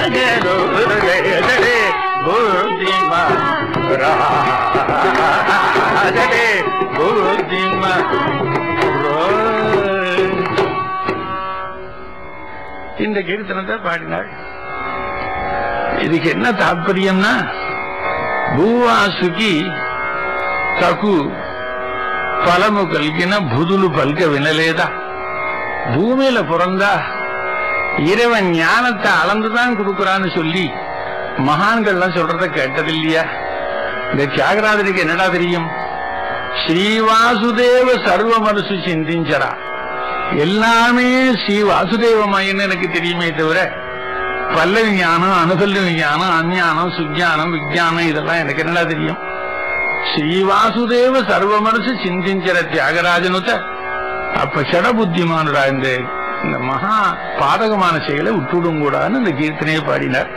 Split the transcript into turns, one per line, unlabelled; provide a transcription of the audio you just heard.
ராஜரே புத்திமான் ராஜரே புத்திமான் இந்த கீர்த்தனத்தை பாடினாள் இதுக்கு என்ன தாற்பயம்னா భూవాసుకి తకు ఫలము కలిగిన బుధులు పలిక వినలేదా பூமியில பிறந்தா இறைவன் ஞானத்தை அளந்துதான் கொடுக்கறான்னு சொல்லி மகான்கள்லாம் சொல்றத கேட்டதில்லையா இந்த தியாகராஜனுக்கு என்னடா தெரியும் ஸ்ரீவாசுதேவ சர்வ மனசு சிந்திஞ்சரா எல்லாமே ஸ்ரீ வாசுதேவமாயின்னு எனக்கு தெரியுமே தவிர பல்லவி ஞானம் அனுபல்லவி ஞானம் அஞ்ஞானம் சுஜானம் விஜயானம் இதெல்லாம் எனக்கு என்னடா தெரியும் ஸ்ரீவாசுதேவ சர்வ மனசு சிந்திஞ்சர தியாகராஜனுத்த அப்ப சட புத்திமானுடா இந்த இந்த மகா பாதகமான செயலை விட்டுடும் கூடாதுன்னு இந்த கீர்த்தனையை பாடினார்